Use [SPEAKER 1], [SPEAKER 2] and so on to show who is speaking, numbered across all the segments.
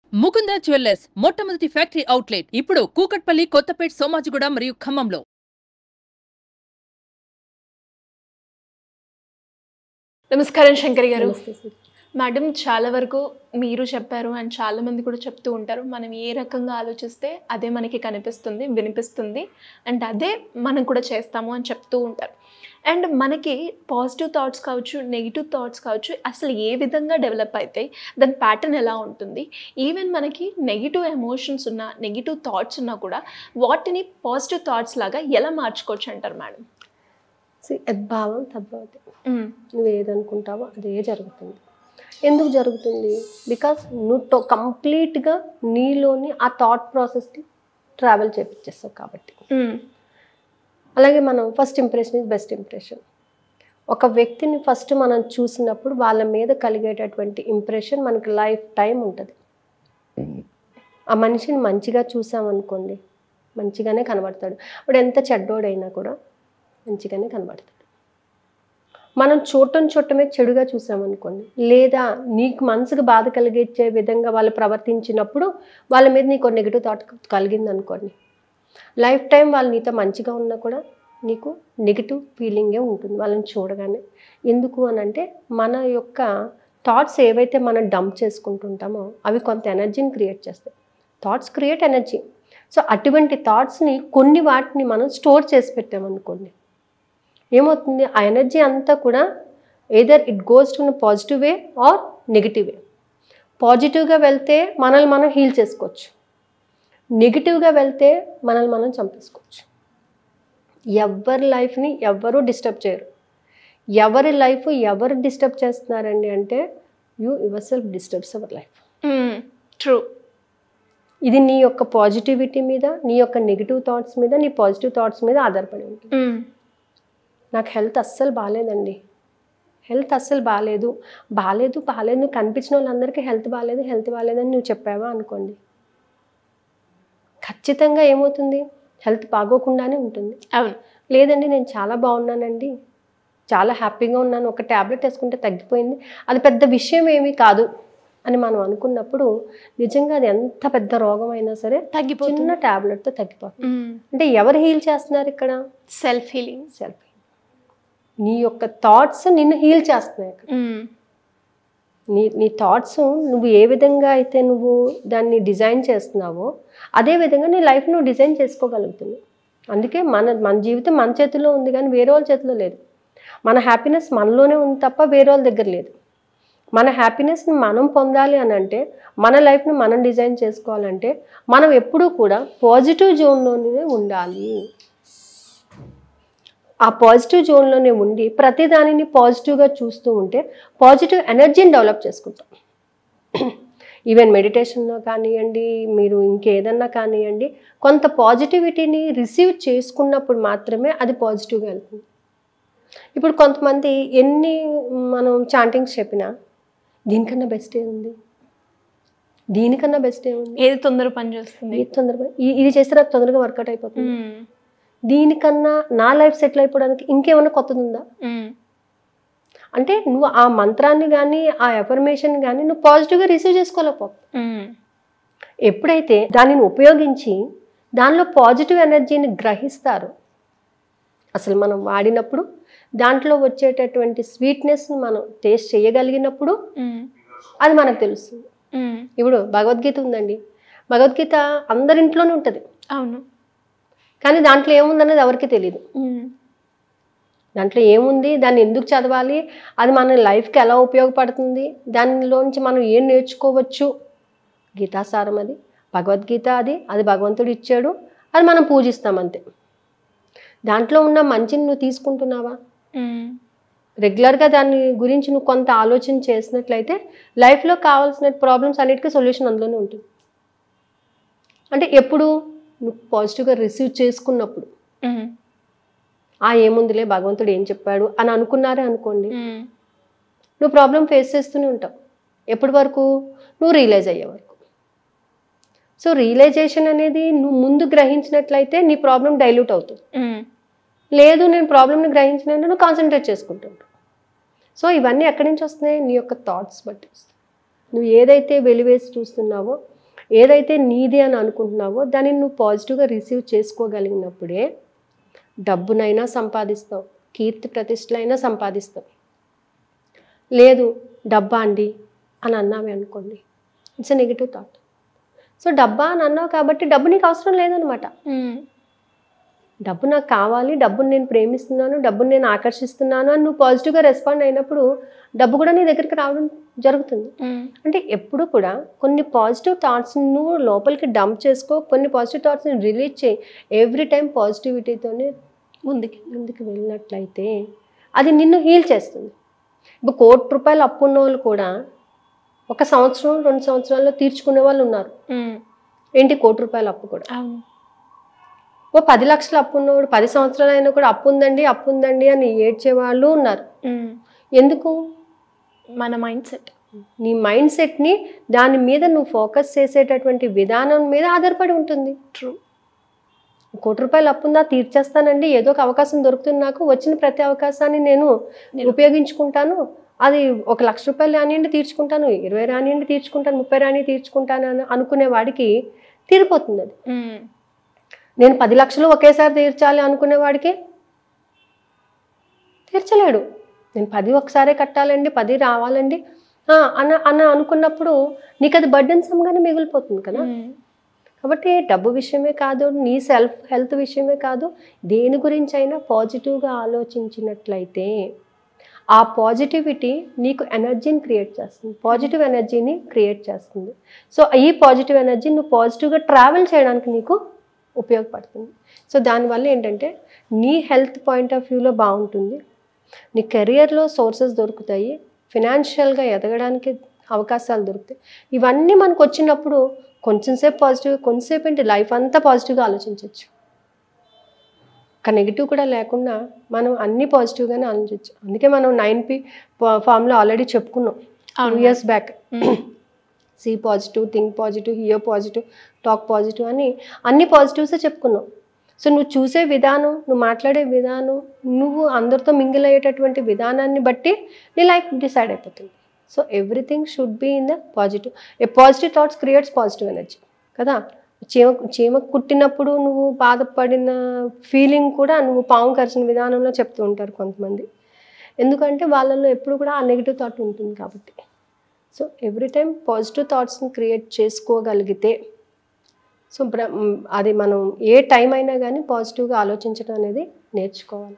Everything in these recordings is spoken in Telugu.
[SPEAKER 1] ముకుంద జ్యువెల్లర్స్ మొట్టమొదటి ఫ్యాక్టరీ అవుట్లెట్ ఇప్పుడు కూకట్పల్లి కొత్తపేట్ సోమాజిగూడ మరియు ఖమ్మంలో
[SPEAKER 2] నమస్కారం శంకర్ గారు
[SPEAKER 3] నమస్తే సార్.
[SPEAKER 2] మేడం చాలా వరకు మీరు చెప్పారు అండ్ చాలా మంది కూడా చెప్తూ ఉంటారు మనం ఏ రకంగా ఆలోచిస్తే అదే మనకి కనిపిస్తుంది వినిపిస్తుంది అండ్ అదే మనం కూడా చేస్తాము అని చెప్తూ ఉంటారు అండ్ మనకి పాజిటివ్ థాట్స్ కావచ్చు నెగిటివ్ థాట్స్ కావచ్చు అసలు ఏ విధంగా డెవలప్ అవుతాయి దాని ప్యాటర్న్ ఎలా ఉంటుంది ఈవెన్ మనకి నెగిటివ్ ఎమోషన్స్ ఉన్నా నెగిటివ్ థాట్స్ ఉన్నా కూడా వాటిని పాజిటివ్ థాట్స్ లాగా ఎలా మార్చుకోవచ్చు అంటారు మేడం
[SPEAKER 3] See, యద్భావం తద్భవతి నువ్వు ఏదనుకుంటావో అదే జరుగుతుంది ఎందుకు జరుగుతుంది బికాస్ నువ్వు టో కంప్లీట్గా నీలోని ఆ థాట్ ప్రాసెస్కి ట్రావెల్ చేపించేస్తావు కాబట్టి అలాగే మనం first impression is best impression ఒక వ్యక్తిని ఫస్ట్ మనం చూసినప్పుడు వాళ్ళ మీద కలిగేటటువంటి ఇంప్రెషన్ మనకి లైఫ్ టైం ఉంటుంది ఆ మనిషిని మంచిగా చూసామనుకోండి మంచిగానే కనబడతాడు ఇప్పుడు ఎంత చెడ్డోడైనా కూడా మంచిగానే కనబడతాడు మనం చూడటం చూడటమే చెడుగా చూసామనుకోండి లేదా నీకు మనసుకు బాధ కలిగించే విధంగా వాళ్ళు ప్రవర్తించినప్పుడు వాళ్ళ మీద నీకు నెగిటివ్ థాట్ కలిగింది అనుకోండి లైఫ్ టైం వాళ్ళు నీతో మంచిగా ఉన్నా కూడా నీకు నెగిటివ్ ఫీలింగే ఉంటుంది వాళ్ళని చూడగానే ఎందుకు అని అంటే మన యొక్క థాట్స్ ఏవైతే మనం డంప్ చేసుకుంటుంటామో అవి కొంత ఎనర్జీని క్రియేట్ చేస్తాయి థాట్స్ క్రియేట్ ఎనర్జీ సో అటువంటి థాట్స్ని కొన్ని వాటిని మనం స్టోర్ చేసి పెట్టామనుకోండి ఏమవుతుంది ఆ ఎనర్జీ అంతా కూడా either it goes to positive way or negative way పాజిటివ్గా వెళ్తే మనల్ని మనం హీల్ చేసుకోవచ్చు నెగిటివ్గా వెళ్తే మనల్ని మనం చంపేసుకోవచ్చు ఎవరి లైఫ్ని ఎవ్వరూ డిస్టర్బ్ చేయరు ఎవరి లైఫ్ ఎవరు డిస్టర్బ్ చేస్తున్నారండి అంటే you yourself disturbs our life
[SPEAKER 2] true
[SPEAKER 3] ఇది నీ యొక్క పాజిటివిటీ మీద నీ యొక్క నెగిటివ్ థాట్స్ మీద నీ పాజిటివ్ థాట్స్ మీద ఆధారపడి ఉంటుంది నాకు హెల్త్ అస్సలు బాగాలేదండి హెల్త్ అస్సలు బాగాలేదు బాగాలేదు బాగాలేదు నువ్వు కనిపించిన వాళ్ళందరికీ హెల్త్ బాగాలేదు హెల్త్ బాగాలేదని నువ్వు చెప్పావా అనుకోండి ఖచ్చితంగా ఏమవుతుంది హెల్త్ బాగోకుండానే ఉంటుంది
[SPEAKER 2] అవును
[SPEAKER 3] లేదండి నేను చాలా బాగున్నానండి చాలా హ్యాపీగా ఉన్నాను ఒక ట్యాబ్లెట్ వేసుకుంటే తగ్గిపోయింది అది పెద్ద విషయం ఏమీ కాదు అని మనం అనుకున్నప్పుడు నిజంగా అది ఎంత పెద్ద రోగం అయినా సరే
[SPEAKER 2] తగ్గిపోతుంది
[SPEAKER 3] చిన్న ట్యాబ్లెట్తో తగ్గిపోతుంది అంటే ఎవరు హీల్ చేస్తున్నారు ఇక్కడ
[SPEAKER 2] సెల్ఫ్ హీలింగ్
[SPEAKER 3] సెల్ఫ్ నీ యొక్క థాట్స్ నిన్ను హీల్ చేస్తున్నాయి అక్కడ నీ నీ థాట్స్ నువ్వు ఏ విధంగా అయితే నువ్వు దాన్ని డిజైన్ చేస్తున్నావో అదే విధంగా నీ లైఫ్ నువ్వు డిజైన్ చేసుకోగలుగుతున్నావు అందుకే మన మన జీవితం మన చేతిలో ఉంది కానీ వేరే వాళ్ళ చేతిలో లేదు మన హ్యాపీనెస్ మనలోనే ఉంది తప్ప వేరే వాళ్ళ దగ్గర లేదు మన హ్యాపీనెస్ని మనం పొందాలి అని అంటే మన లైఫ్ని మనం డిజైన్ చేసుకోవాలంటే మనం ఎప్పుడూ కూడా పాజిటివ్ జోన్లోనే ఉండాలి ఆ పాజిటివ్ జోన్లోనే ఉండి ప్రతి దానిని పాజిటివ్గా చూస్తూ ఉంటే పాజిటివ్ ఎనర్జీని డెవలప్ చేసుకుంటాం ఈవెన్ మెడిటేషన్లో కానివ్వండి మీరు ఇంకేదన్నా కానివ్వండి కొంత పాజిటివిటీని రిసీవ్ చేసుకున్నప్పుడు మాత్రమే అది పాజిటివ్గా వెళ్తుంది ఇప్పుడు కొంతమంది ఎన్ని మనం చాంటింగ్స్ చెప్పినా దీనికన్నా బెస్ట్ ఏముంది దీనికన్నా బెస్ట్ ఏముంది
[SPEAKER 2] ఏది తొందర పని చేస్తుంది
[SPEAKER 3] ఇది తొందరగా ఈ- ఇది చేస్తే నాకు తొందరగా వర్కౌట్ అయిపోతుంది దీనికన్నా నా లైఫ్ సెటిల్ అయిపోవడానికి ఇంకేమైనా కొత్తది ఉందా అంటే నువ్వు ఆ మంత్రాన్ని కానీ ఆ ఎఫర్మేషన్ కానీ నువ్వు పాజిటివ్గా రిసీవ్ చేసుకోలేకపోతావు ఎప్పుడైతే దానిని ఉపయోగించి దానిలో పాజిటివ్ ఎనర్జీని గ్రహిస్తారు అసలు మనం వాడినప్పుడు దాంట్లో వచ్చేటటువంటి స్వీట్నెస్ని మనం టేస్ట్ చేయగలిగినప్పుడు అది మనకు తెలుస్తుంది ఇప్పుడు భగవద్గీత ఉందండి భగవద్గీత అందరింట్లోనే ఉంటుంది
[SPEAKER 2] అవును
[SPEAKER 3] కానీ దాంట్లో ఏముందనేది ఎవరికి తెలియదు దాంట్లో ఏముంది దాన్ని ఎందుకు చదవాలి అది మన లైఫ్కి ఎలా ఉపయోగపడుతుంది దానిలోంచి మనం ఏం నేర్చుకోవచ్చు గీతాసారం అది భగవద్గీత అది అది భగవంతుడు ఇచ్చాడు అది మనం పూజిస్తాం అంతే దాంట్లో ఉన్న మంచిని నువ్వు తీసుకుంటున్నావా రెగ్యులర్గా దాని గురించి నువ్వు కొంత ఆలోచన చేసినట్లయితే లైఫ్లో కావాల్సిన ప్రాబ్లమ్స్ అన్నిటికీ సొల్యూషన్ అందులోనే ఉంటుంది అంటే ఎప్పుడు నువ్వు పాజిటివ్గా రిసీవ్ చేసుకున్నప్పుడు ఆ ఏముందిలే భగవంతుడు ఏం చెప్పాడు అని అనుకున్నారే అనుకోండి నువ్వు ప్రాబ్లం ఫేస్ చేస్తూనే ఉంటావు ఎప్పటి వరకు నువ్వు రియలైజ్ అయ్యే వరకు సో రియలైజేషన్ అనేది నువ్వు ముందు గ్రహించినట్లయితే నీ ప్రాబ్లం డైల్యూట్ అవుతుంది లేదు నేను ప్రాబ్లమ్ని గ్రహించిన నువ్వు కాన్సన్ట్రేట్ చేసుకుంటుంటావు సో ఇవన్నీ ఎక్కడి నుంచి వస్తున్నాయి నీ యొక్క థాట్స్ బట్టి వస్తాయి నువ్వు ఏదైతే వెలివేసి చూస్తున్నావో ఏదైతే నీది అని అనుకుంటున్నావో దాన్ని నువ్వు పాజిటివ్గా రిసీవ్ చేసుకోగలిగినప్పుడే డబ్బునైనా సంపాదిస్తావు కీర్తి ప్రతిష్టలైనా సంపాదిస్తావు లేదు డబ్బా అండి అని అన్నామే అనుకోండి it's a negative thought so డబ్బా అని అన్నావు కాబట్టి డబ్బు నీకు అవసరం లేదనమాట డబ్బు నాకు కావాలి డబ్బుని నేను ప్రేమిస్తున్నాను డబ్బుని నేను ఆకర్షిస్తున్నాను అని నువ్వు పాజిటివ్గా రెస్పాండ్ అయినప్పుడు డబ్బు కూడా నీ దగ్గరికి రావడం జరుగుతుంది అంటే ఎప్పుడు కూడా కొన్ని పాజిటివ్ థాట్స్ నువ్వు లోపలికి డంప్ చేసుకో కొన్ని పాజిటివ్ థాట్స్ని రిలీజ్ చేయి ఎవ్రీ టైం పాజిటివిటీతోనే ముందుకి ముందుకు వెళ్ళినట్లయితే అది నిన్ను హీల్ చేస్తుంది ఇప్పుడు కోటి రూపాయలు అప్పు ఉన్న వాళ్ళు కూడా ఒక సంవత్సరం రెండు సంవత్సరాల్లో తీర్చుకునే వాళ్ళు ఉన్నారు ఏంటి కోటి రూపాయల అప్పు కూడా
[SPEAKER 2] అవును
[SPEAKER 3] ఓ పది లక్షల అప్పు ఉన్నవాడు పది సంవత్సరాలు అయినా కూడా అప్పు ఉందండి అప్పు ఉందండి అని ఏడ్చే వాళ్ళు ఉన్నారు ఎందుకు
[SPEAKER 2] మన మైండ్ సెట్
[SPEAKER 3] నీ మైండ్ సెట్ని దాని మీద నువ్వు ఫోకస్ చేసేటటువంటి విధానం మీద ఆధారపడి ఉంటుంది
[SPEAKER 2] ట్రూ
[SPEAKER 3] కోటి రూపాయలు అప్పు ఉందా తీర్చేస్తానండి ఏదో ఒక అవకాశం దొరుకుతుంది నాకు వచ్చిన ప్రతి అవకాశాన్ని నేను ఉపయోగించుకుంటాను అది ఒక లక్ష రూపాయలు రానియండి తీర్చుకుంటాను ఇరవై రానియండి తీర్చుకుంటాను ముప్పై రాని తీర్చుకుంటాను అని అనుకునే వాడికి తీరిపోతుంది అది నేను పది లక్షలు ఒకేసారి తీర్చాలి అనుకునే వాడికి తీర్చలేడు నేను పది ఒకసారే కట్టాలండి పది రావాలండి ఆ, అన్న అన్న అనుకున్నప్పుడు నీకు అది బర్డెన్ సమ్గానే మిగిలిపోతుంది కదా కాబట్టి డబ్బు విషయమే కాదు నీ సెల్ఫ్ హెల్త్ విషయమే కాదు దేని గురించి అయినా పాజిటివ్గా ఆలోచించినట్లయితే ఆ పాజిటివిటీ నీకు ఎనర్జీని క్రియేట్ చేస్తుంది పాజిటివ్ ఎనర్జీని క్రియేట్ చేస్తుంది సో ఈ పాజిటివ్ ఎనర్జీ నువ్వు పాజిటివ్గా ట్రావెల్ చేయడానికి నీకు ఉపయోగపడుతుంది సో దానివల్ల ఏంటంటే నీ హెల్త్ పాయింట్ ఆఫ్ వ్యూలో బాగుంటుంది నీ కెరియర్లో సోర్సెస్ దొరుకుతాయి ఫినాన్షియల్గా ఎదగడానికి అవకాశాలు దొరుకుతాయి ఇవన్నీ మనకు వచ్చినప్పుడు కొంచెంసేపు పాజిటివ్ కొంచెంసేపు ఏంటి లైఫ్ అంతా పాజిటివ్గా ఆలోచించవచ్చు ఒక నెగిటివ్ కూడా లేకుండా మనం అన్ని పాజిటివ్గానే ఆలోచించవచ్చు అందుకే మనం నైన్ పి ఫామ్లో ఆల్రెడీ చెప్పుకున్నాం టూ
[SPEAKER 2] అవును.
[SPEAKER 3] Years back see positive think positive hear positive talk positive అని అన్ని పాజిటివ్సే చెప్పుకున్నాం సో నువ్వు చూసే విధానం నువ్వు మాట్లాడే విధానం నువ్వు అందరితో మింగిల్ అయ్యేటటువంటి విధానాన్ని బట్టి నీ లైఫ్ డిసైడ్ అయిపోతుంది so everything should be in the positive a positive thoughts creates positive energy కదా చీమ చీమ కుట్టినప్పుడు నువ్వు బాధపడిన ఫీలింగ్ కూడా నువ్వు పాము కరిచిన విధానంలో చెప్తూ ఉంటారు కొంతమంది ఎందుకంటే వాళ్ళల్లో ఎప్పుడు కూడా ఆ నెగిటివ్ థాట్ ఉంటుంది కాబట్టి సో ఎవ్రీ టైం పాజిటివ్ థాట్స్ని క్రియేట్ చేసుకోగలిగితే సో బ్ర మ్, అది మనం ఏ టైం అయినా కానీ పాజిటివ్గా ఆలోచించడం అనేది నేర్చుకోవాలి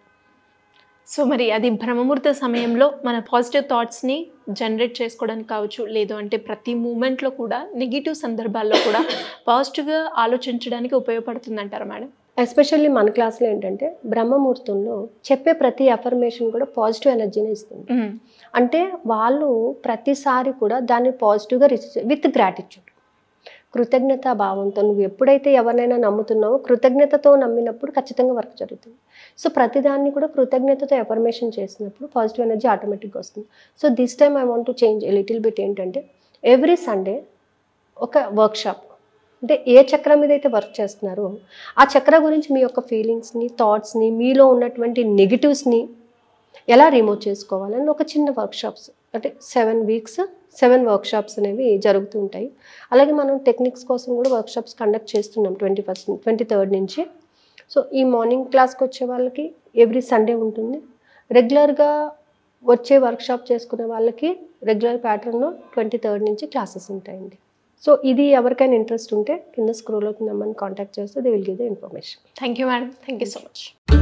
[SPEAKER 2] సో మరి అది బ్రహ్మముహూర్త సమయంలో మన పాజిటివ్ థాట్స్ని జనరేట్ చేసుకోవడానికి కావచ్చు లేదు అంటే ప్రతి మూమెంట్లో కూడా నెగిటివ్ సందర్భాల్లో కూడా పాజిటివ్గా ఆలోచించడానికి ఉపయోగపడుతుంది అంటారా మేడం
[SPEAKER 3] ఎస్పెషల్లీ మన క్లాస్లో ఏంటంటే బ్రహ్మముహూర్తంలో చెప్పే ప్రతి అఫర్మేషన్ కూడా పాజిటివ్ ఎనర్జీని ఇస్తుంది అంటే వాళ్ళు ప్రతిసారి కూడా దాన్ని పాజిటివ్గా రిసీవ్ విత్ గ్రాటిట్యూడ్ కృతజ్ఞతా భావంతో నువ్వు ఎప్పుడైతే ఎవరినైనా నమ్ముతున్నావో కృతజ్ఞతతో నమ్మినప్పుడు ఖచ్చితంగా వర్క్ జరుగుతుంది సో ప్రతిదాన్ని కూడా కృతజ్ఞతతో ఎఫర్మేషన్ చేసినప్పుడు పాజిటివ్ ఎనర్జీ ఆటోమేటిక్గా వస్తుంది so this time I want to change little bit ఏంటంటే ఎవ్రీ సండే ఒక వర్క్షాప్ అంటే ఏ చక్రం మీద అయితే వర్క్ చేస్తున్నారో ఆ చక్ర గురించి మీ యొక్క ఫీలింగ్స్ని థాట్స్ని మీలో ఉన్నటువంటి నెగిటివ్స్ని ఎలా రిమూవ్ చేసుకోవాలని ఒక చిన్న వర్క్షాప్స్ అంటే సెవెన్ వీక్స్ సెవెన్ వర్క్షాప్స్ అనేవి జరుగుతూ ఉంటాయి అలాగే మనం టెక్నిక్స్ కోసం కూడా వర్క్షాప్స్ కండక్ట్ చేస్తున్నాం ట్వంటీ ఫస్ట్ ట్వంటీ థర్డ్ నుంచి సో ఈ మార్నింగ్ క్లాస్కి వచ్చే వాళ్ళకి ఎవ్రీ సండే ఉంటుంది రెగ్యులర్గా వచ్చే వర్క్షాప్ చేసుకునే వాళ్ళకి రెగ్యులర్ ప్యాటర్న్లో ట్వంటీ థర్డ్ నుంచి క్లాసెస్ ఉంటాయండి సో ఇది ఎవరికైనా ఇంట్రెస్ట్ ఉంటే కింద స్క్రోల్ అవుతుంది నెంబర్ని కాంటాక్ట్ చేస్తే they will give the information
[SPEAKER 2] thank you madam thank you so much